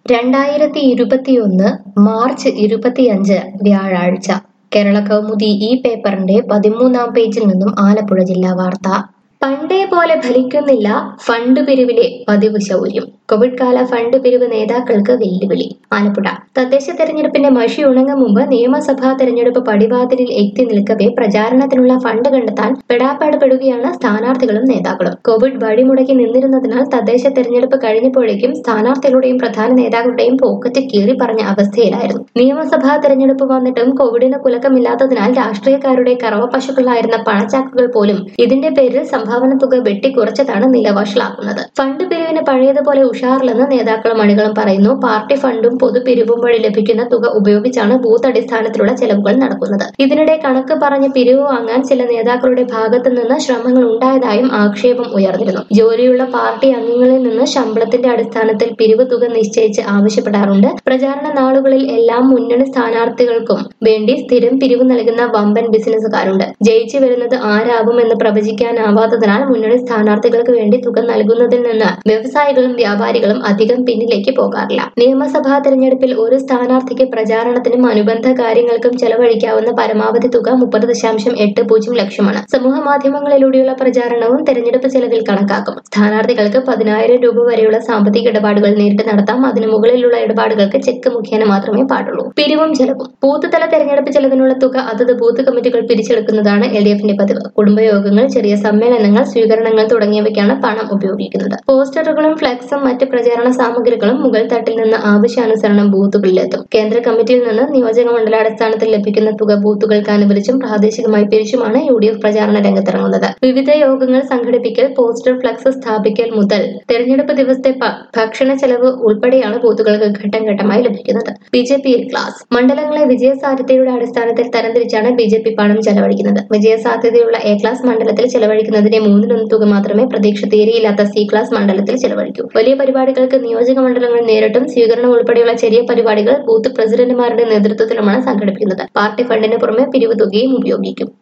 രണ്ടായിരത്തി ഇരുപത്തിയൊന്ന് മാർച്ച് ഇരുപത്തിയഞ്ച് വ്യാഴാഴ്ച കേരള കൗമുദി ഈ പേപ്പറിന്റെ പതിമൂന്നാം പേജിൽ നിന്നും ആലപ്പുഴ ജില്ലാ വാർത്ത പണ്ടേ പോലെ ഫലിക്കുന്നില്ല ഫണ്ട് പിരിവിലെ പതിവ് ശൗര്യം കോവിഡ് കാല ഫണ്ട് പിരിവ് നേതാക്കൾക്ക് വെല്ലുവിളി ആലപ്പുഴ തദ്ദേശ തെരഞ്ഞെടുപ്പിന്റെ മഷി ഉണങ്ങും മുമ്പ് നിയമസഭാ തെരഞ്ഞെടുപ്പ് പടിവാതിലിൽ എത്തി നിൽക്കവെ പ്രചാരണത്തിനുള്ള ഫണ്ട് കണ്ടെത്താൻ പെടാപ്പാട് പെടുകയാണ് സ്ഥാനാർത്ഥികളും നേതാക്കളും കോവിഡ് വഴിമുടക്കി നിന്നിരുന്നതിനാൽ തദ്ദേശ തെരഞ്ഞെടുപ്പ് കഴിഞ്ഞപ്പോഴേക്കും സ്ഥാനാർത്ഥികളുടെയും പ്രധാന നേതാക്കളുടെയും പോക്കറ്റ് കീറി പറഞ്ഞ അവസ്ഥയിലായിരുന്നു നിയമസഭാ തെരഞ്ഞെടുപ്പ് വന്നിട്ടും കോവിഡിന് കുലക്കമില്ലാത്തതിനാൽ രാഷ്ട്രീയക്കാരുടെ കറവ പശുക്കളായിരുന്ന പണച്ചാക്കുകൾ പോലും ഇതിന്റെ പേരിൽ സംഭാവന തുക വെട്ടിക്കുറച്ചതാണ് നില വഷളാക്കുന്നത് ഫണ്ട് പിരിവിന് പഴയതുപോലെ ഉഷാറില്ലെന്ന് നേതാക്കളും അണികളും പറയുന്നു പാർട്ടി ഫണ്ടും പൊതുപിരിവും വഴി ലഭിക്കുന്ന തുക ഉപയോഗിച്ചാണ് ബൂത്ത് അടിസ്ഥാനത്തിലുള്ള ചെലവുകൾ നടക്കുന്നത് ഇതിനിടെ കണക്ക് പറഞ്ഞ് പിരിവ് വാങ്ങാൻ ചില നേതാക്കളുടെ ഭാഗത്തു നിന്ന് ശ്രമങ്ങൾ ഉണ്ടായതായും ആക്ഷേപം ഉയർന്നിരുന്നു ജോലിയുള്ള പാർട്ടി അംഗങ്ങളിൽ നിന്ന് ശമ്പളത്തിന്റെ അടിസ്ഥാനത്തിൽ പിരിവ് തുക നിശ്ചയിച്ച് ആവശ്യപ്പെടാറുണ്ട് പ്രചാരണ നാളുകളിൽ എല്ലാം മുന്നണി സ്ഥാനാർത്ഥികൾക്കും വേണ്ടി സ്ഥിരം പിരിവ് നൽകുന്ന വമ്പൻ ബിസിനസ്സുകാരുണ്ട് ജയിച്ചു വരുന്നത് ആരാകുമെന്ന് പ്രവചിക്കാനാവാത്തതിനാൽ മുന്നണി സ്ഥാനാർത്ഥികൾക്ക് വേണ്ടി തുക നൽകുന്നതിൽ നിന്ന് വ്യവസായികളും വ്യാപാരികളും അധികം പിന്നിലേക്ക് പോകാറില്ല നിയമസഭാ തെരഞ്ഞെടുപ്പിൽ ഒരു സ്ഥാനാർത്ഥിക്ക് പ്രചാരണത്തിനും അനുബന്ധ കാര്യങ്ങൾക്കും ചെലവഴിക്കാവുന്ന പരമാവധി തുക മുപ്പത് ദശാംശം എട്ട് പൂജ്യം ലക്ഷമാണ് സമൂഹ മാധ്യമങ്ങളിലൂടെയുള്ള പ്രചാരണവും തെരഞ്ഞെടുപ്പ് ചെലവിൽ കണക്കാക്കും സ്ഥാനാർത്ഥികൾക്ക് പതിനായിരം രൂപ വരെയുള്ള സാമ്പത്തിക ഇടപാടുകൾ നേരിട്ട് നടത്താം അതിനു മുകളിലുള്ള ഇടപാടുകൾക്ക് ചെക്ക് മുഖേന മാത്രമേ പാടുള്ളൂ പിരിവും ചെലവും ബൂത്ത് തല തെരഞ്ഞെടുപ്പ് ചെലവിനുള്ള തുക അതത് ബൂത്ത് കമ്മിറ്റികൾ പിരിച്ചെടുക്കുന്നതാണ് എൽ ഡി എഫിന്റെ പതിവ് കുടുംബയോഗങ്ങൾ ചെറിയ സമ്മേളനങ്ങൾ സ്വീകരണങ്ങൾ തുടങ്ങിയവയ്ക്കാണ് പണം ഉപയോഗിക്കുന്നത് പോസ്റ്ററുകളും ഫ്ലെക്സും മറ്റ് പ്രചാരണ സാമഗ്രികളും മുകൾ തട്ടിൽ നിന്ന് ആവശ്യാനുസരണം ബൂത്തുകളിലെത്തും കേന്ദ്ര കമ്മിറ്റിയിൽ നിന്ന് നിയോജക മണ്ഡലാടിസ്ഥാനത്തിൽ ലഭിക്കുന്ന തുക ബൂത്തുകൾക്ക് അനുവദിച്ചും പ്രാദേശികമായി പിരിച്ചുമാണ് യു ഡി എഫ് പ്രചാരണ രംഗത്തിറങ്ങുന്നത് വിവിധ യോഗങ്ങൾ സംഘടിപ്പിക്കൽ പോസ്റ്റർ ഫ്ലെക്സ് സ്ഥാപിക്കൽ മുതൽ തെരഞ്ഞെടുപ്പ് ദിവസത്തെ പ- ഭക്ഷണ ചെലവ് ഉൾപ്പെടെയാണ് ബൂത്തുകൾക്ക് ഘട്ടം ഘട്ടമായി ലഭിക്കുന്നത് ബി ജെ പി ക്ലാസ് മണ്ഡലങ്ങളെ വിജയസാധ്യതയുടെ അടിസ്ഥാനത്തിൽ തരംതിരിച്ചാണ് ബി ജെ പി പണം ചെലവഴിക്കുന്നത് വിജയസാധ്യതയുള്ള എ ക്ലാസ് മണ്ഡലത്തിൽ ചെലവഴിക്കുന്നതിന്റെ മൂന്നിലൊന്ന് തുക മാത്രമേ പ്രതീക്ഷ തീരെയില്ലാത്ത സി ക്ലാസ് മണ്ഡലത്തിൽ ചെലവഴിക്കൂ വലിയ പരിപാടികൾക്ക് നിയോജക മണ്ഡലങ്ങൾ നേരിട്ടും സ്വീകരണം ഉൾപ്പെടെയുള്ള ചെറിയ പരിപാടികൾ ബൂത്ത് പ്രസിഡന്റുമാരുടെ നേതൃത്വത്തിലുമാണ് സംഘടിപ്പിക്കുന്നത് പാർട്ടി ഫണ്ടിന് പുറമെ പിരിവ് തുകയും ഉപയോഗിക്കും